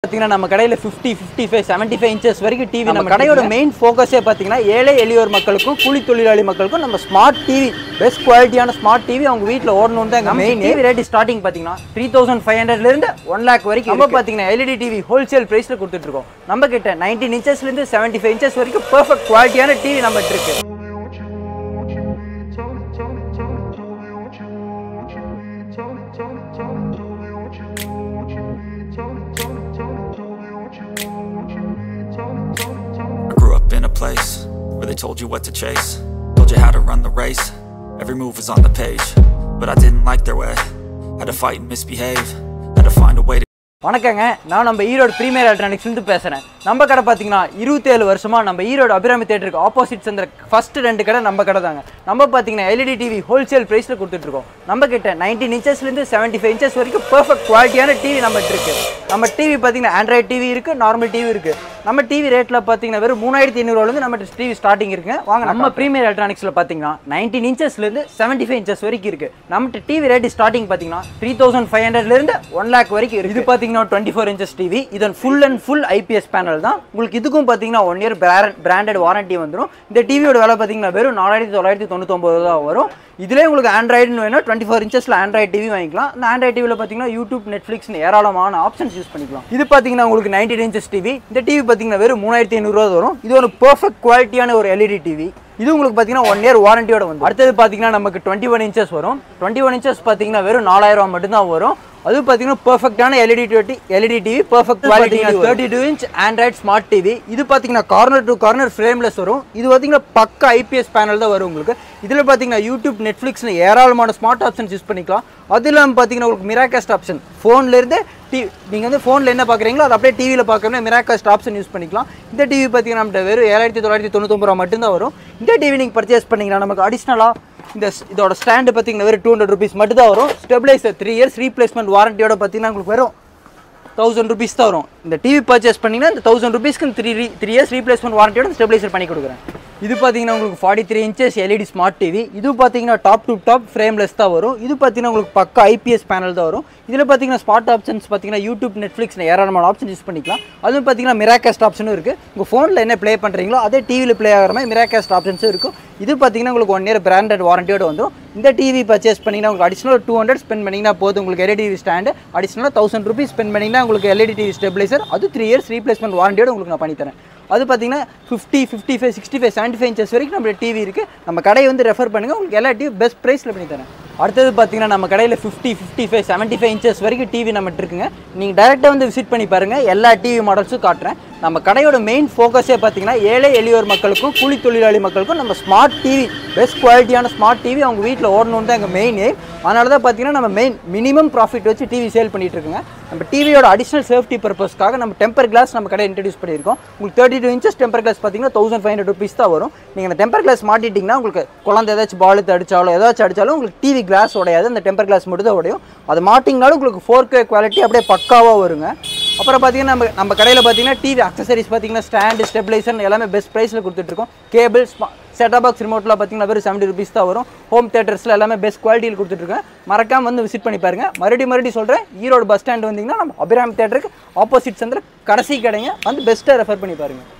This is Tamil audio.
பார்த்தீங்கன்னா நம்ம கடையில் fifty fifty five seventy five inches வரைக்கும் டிவி நம்ம கடையோட மெயின் ஃபோக்கஸே பார்த்தீங்கன்னா ஏழை எளியோர் மக்களுக்கும் கூலி தொழிலாளி மக்களுக்கும் நம்ம ஸ்மார்ட் டிவி பெஸ்ட் குவாலிட்டியான ஸ்மார்ட் டிவி அவங்க வீட்டில் ஓடணும் தான் எங்கள் மெயின் டிவி ரேட் ஸ்டார்டிங் பார்த்தீங்கன்னா த்ரீ தௌசண்ட் ஃபைவ் ஹண்ட்ரட்லேருந்து ஒன் லேக் வரைக்கும் நம்ம பார்த்தீங்கன்னா எல்இடி டிவி ஹோல்சேல் ப்ரைஸில் கொடுத்துட்ருக்கோம் நம்ம கிட்ட நைன்டீன் இன்ச்சஸ்லேருந்து செவன்ட்டி ஃபைவ் இன்ச்சஸ் வரைக்கும் பர்ஃபெக்ட் குவாலிட்டியான டிவி நம்ம இருக்கு Tell me what you want, you need. Tell me, tell me, tell me, tell me, tell me what you want, you need. Tell me, tell me, tell me, tell me what you want, you need. Tell me, tell me, tell me. I grew up in a place where they told you what to chase Told you how to run the race, every move was on the page But I didn't like their way, had to fight and misbehave Had to find a way to வணக்கங்க நான் நம்ம ஈரோடு ப்ரீமியர் எலக்ட்ரானிக்ஸ்லேருந்து பேசுகிறேன் நம்ம கடை பார்த்தீங்கன்னா இருபத்தேழு வருஷமாக நம்ம ஈரோடு அபிராமி தேட்டருக்கு ஆப்போசிட் சந்திர ஃபர்ஸ்ட் ரெண்டு கடை நம்ம கடை தாங்க நம்ம பார்த்தீங்கன்னா எல்இடி டிவி ஹோல்சேல் ப்ரைஸில் கொடுத்துட்ருக்கோம் நம்ம கிட்ட நைன்டீன் இன்ச்சஸ்லேருந்து செவன்ட்டி ஃபைவ் இன்ச்சஸ் வரைக்கும் பர்ஃபெக்ட் குவாலிட்டியான டிவி நம்ம இருக்கு நம்ம டிவி பார்த்தீங்கன்னா ஆண்ட்ராய்ட் டிவி இருக்குது நார்மல் டிவி இருக்குது நம்ம டிவி ரேட்டில் பார்த்தீங்கன்னா வெறும் மூணாயிரத்தி ஐநூறுவாலேருந்து நம்ம டிவி ஸ்டார்டிங் இருக்குங்க வாங்க நம்ம ப்ரீமியர் எலக்ட்ரானிக்ஸில் பார்த்தீங்கன்னா நைன்டீன் இன்ச்சஸ்லேருந்து செவன்ட்டி ஃபைவ் இன்ச்சஸ் வரைக்கும் இருக்குது நம்ம டிவி ரேட் ஸ்டார்டிங் பார்த்தீங்கன்னா த்ரீ தௌசண்ட் ஃபைவ் ஹண்ட்ரட்லேருந்து ஒன் லேக் வரைக்கும் இருக்குது இது பார்த்தீங்கன்னா டுவெண்ட்டி ஃபோர் இன்ச்சஸ் டிவி இதன் full and full IPS panel தான் உங்களுக்கு இதுக்கும் பார்த்தீங்கன்னா ஒன் இயர் பிராண்டட் வாரண்டி வந்துடும் இந்த டிவியோட விலை பார்த்தீங்கன்னா வெறும் நாலாயிரத்தி தொள்ளாயிரத்தி தொண்ணூத்தொம்பது தான் வரும் இதுலேயே உங்களுக்கு ஆண்ட்ராய்டுன்னு வேணும் டுவெண்ட்டி ஃபோர் இன்ச்சஸில் ஆண்ட்ராய்ட் டிவி வாங்கிக்கலாம் இந்த ஆண்ட்ராய்ட் டிவியில் பார்த்தீங்கன்னா யூடியூப் நெட்ஃப்ளிக்ஸ்னு ஏராளமான ஆப்ஷன்ஸ் யூஸ் பண்ணிக்கலாம் இது பார்த்தீங்கன்னா உங்களுக்கு நைன்டீன் இன்ச்சஸ் டிவி இந்த டிவி பார்த்தீங்கன்னா வெறும் மூணாயிரத்தி ஐநூறுரூவா வரும் இது ஒரு பெர்ஃபெக்ட் குவாலிட்டியான ஒரு எல்இடி டிவி இது உங்களுக்கு பார்த்தீங்கன்னா ஒன் இயர் வாரண்டியோட வந்து அடுத்தது பார்த்தீங்கன்னா நமக்கு டுவெண்ட்டி ஒன் இன்ச்சஸ் வரும் டுவெண்ட்டி ஒன் இன்ச்சஸ் பார்த்தீங்கன்னா வெறும் நாலாயிரம் ரூபா மட்டும்தான் வரும் அது பார்த்தீங்கன்னா பெர்ஃபெக்டான LED twenty LED TV perfect quality thirty two inch Android smart TV இது பார்த்தீங்கன்னா கார்னர் டு கார்னர் ஃப்ரேம்லெஸ் வரும் இது பார்த்தீங்கன்னா பக்க ஐபிஎஸ் பேனல் தான் வரும் உங்களுக்கு இதில் பார்த்தீங்கன்னா யூடியூப் நெட்ஃப்ளிக்ஸ்னு ஏராளமான ஸ்மார்ட் ஆப்ஷன்ஸ் யூஸ் பண்ணிக்கலாம் அது இல்லாமல் பார்த்தீங்கன்னா உங்களுக்கு மிராகாஸ்ட் ஆப்ஷன் ஃபோன்லேருந்து டி நீங்கள் வந்து ஃபோனில் என்ன பார்க்குறீங்களோ அது அப்படியே டிவியில் பார்க்கணும் மிராகாஸ்ட் ஆப்ஷன் யூஸ் பண்ணிக்கலாம் இந்த டிவி பார்த்தீங்கன்னா நம்மகிட்ட வெறும் ஏழாயிரத்தி தொள்ளாயிரத்தி தொண்ணூத்தொம்பது ரூபா மட்டும்தான் வரும் இந்த டிவி நீங்கள் பர்ச்சேஸ் பண்ணிங்கன்னா நமக்கு அடிஷ்னலாக இந்த ஸ்- இதோட ஸ்டாண்டு பார்த்தீங்கன்னா வெறும் டூ ஹண்ட்ரட் ருபீஸ் மட்டும் தான் வரும் ஸ்டெபிளைசர் த்ரீ இயர்ஸ் ரீப்ளேஸ்மெண்ட் வாரண்டியோட பார்த்தீங்கன்னா உங்களுக்கு வெறும் தௌசண்ட் ருபீஸ் தான் வரும் இந்த டிவி பர்ச்சேஸ் பண்ணிங்கன்னா இந்த தௌசண்ட் ருபீஸ்க்கு த்ரீ த்ரீ இயர்ஸ் ரீப்ளேஸ்மெண்ட் வாரண்டியோட ஸ்டெபிளைசர் பண்ணி கொடுக்குறேன் இது பார்த்தீங்கன்னா உங்களுக்கு forty three inches LED smart TV இது பார்த்தீங்கன்னா டாப் டு டாப் ஃப்ரேம்லெஸ் தான் வரும் இது பார்த்தீங்கன்னா உங்களுக்கு பக்கா ஐபிஎஸ் பேனல் தான் வரும் இதில் பார்த்தீங்கன்னா ஸ்மார்ட் ஆப்ஷன்ஸ் பார்த்தீங்கன்னா யூடியூப் நெட்ஃப்ளிக்ஸ் ஏராளமான ஆப்ஷன் யூஸ் பண்ணிக்கலாம் அதுவும் பார்த்தீங்கன்னா மிராகாஸ்ட் ஆப்ஷனும் இருக்குது உங்கள் ஃபோனில் என்ன ப்ளே பண்ணுறீங்களோ அதே டிவியில் ப்ளே ஆகிற மாதிரி மிராகாஸ்ட் ஆப்ஷன்ஸும் இருக்கும் இது பார்த்தீங்கன்னா உங்களுக்கு ஒன் இயர் பிராண்டட் வாரண்டியோட வந்துடும் இந்த டிவி பர்ச்சேஸ் பண்ணிங்கன்னா உங்களுக்கு அடிஷனல் டூ ஹண்ட்ரட் ஸ்பெண்ட் பண்ணிங்கன்னா போதும் உங்களுக்கு எல்இடி டிவி ஸ்டாண்டு அடிஷனலாக தௌசண்ட் ருபீஸ் ஸ்பெண்ட் பண்ணிங்கன்னா உங்களுக்கு எல்இடி டிவி ஸ்டெபிளைசர் அது த்ரீ இயர்ஸ் ரீப்ளேஸ்மெண்ட் வாரண்டியோட உங்களுக்கு நான் பண்ணித்தரேன் அது பார்த்தீங்கன்னா fifty fifty five sixty five seventy five inches வரைக்கும் நம்ம டிவி இருக்குது நம்ம கடையை வந்து ரெஃபர் பண்ணுங்கள் உங்களுக்கு எல்லா டிவி பெஸ்ட் ப்ரைஸில் பண்ணி தரேன் அடுத்தது பார்த்தீங்கன்னா நம்ம கடையில் fifty fifty five seventy five inches வரைக்கும் டிவி நம்மகிட்ட இருக்குங்க நீங்கள் டேரெக்டாக வந்து விசிட் பண்ணி பாருங்கள் எல்லா டிவி மாடல்ஸும் காட்டுறேன் நம்ம கடையோட மெயின் ஃபோக்கஸே பார்த்தீங்கன்னா ஏழை எளியோர் மக்களுக்கும் கூலி தொழிலாளி மக்களுக்கும் நம்ம ஸ்மார்ட் டிவி பெஸ்ட் குவாலிட்டியான ஸ்மார்ட் டிவி அவங்க வீட்டில் ஓடணும் தான் எங்கள் மெயின் எய்ம் அதனால தான் பார்த்தீங்கன்னா நம்ம மெயின் மினிமம் ப்ராஃபிட் வச்சு டிவி சேல் பண்ணிட்டு இருக்குங்க நம்ம டிவியோட அடிஷனல் சேஃப்டி பர்பஸ்க்காக நம்ம டெம்பர் கிளாஸ் நம்ம கடை இன்ட்ரடியூஸ் பண்ணியிருக்கோம் உங்களுக்கு thirty two inches temper glass பார்த்தீங்கன்னா தௌசண்ட் ஃபைவ் ஹண்ட்ரட் ருபீஸ் தான் வரும் நீங்கள் அந்த டெம்பர் கிளாஸ் மாட்டிட்டிங்கன்னா உங்களுக்கு குழந்தை ஏதாச்சும் பால் அடிச்சாலோ ஏதாச்சும் அடிச்சாலும் உங்களுக்கு டிவி கிளாஸ் உடையாது அந்த டெம்பர் கிளாஸ் மட்டும் தான் உடையும் அது மாட்டிங்கனாலும் உங்களுக்கு ஃபோர் கே குவாலிட்டி அப்படியே பக்காவாக வருங்க அப்புறம் பார்த்தீங்கன்னா நம்ம நம்ம கடையில் பார்த்தீங்கன்னா டிவி அக்சசரிஸ் பார்த்தீங்கன்னா ஸ்டாண்டு ஸ்டெபிளைசர் எல்லாமே பெஸ்ட் ப்ரைஸில் கொடுத்துட்ருக்கோம் கேபிள் செட்டா பாக்ஸ் ரிமோட்டில் பார்த்தீங்கன்னா வெறும் செவன்ட்டி ருபீஸ் தான் வரும் ஹோம் தேட்டர்ஸில் எல்லாமே பெஸ்ட் குவாலிட்டியில் கொடுத்துட்ருக்கேன் மறக்காம வந்து விசிட் பண்ணி பாருங்க மறுபடியும் மறுபடியும் சொல்கிறேன் ஈரோடு பஸ் ஸ்டாண்ட் வந்தீங்கன்னா நம்ம அபிராம் தேட்டருக்கு ஆப்போசிட் சந்திர கடைசி கடைங்க வந்து பெஸ்ட்டாக ரெஃபர் பண்ணி பாருங்க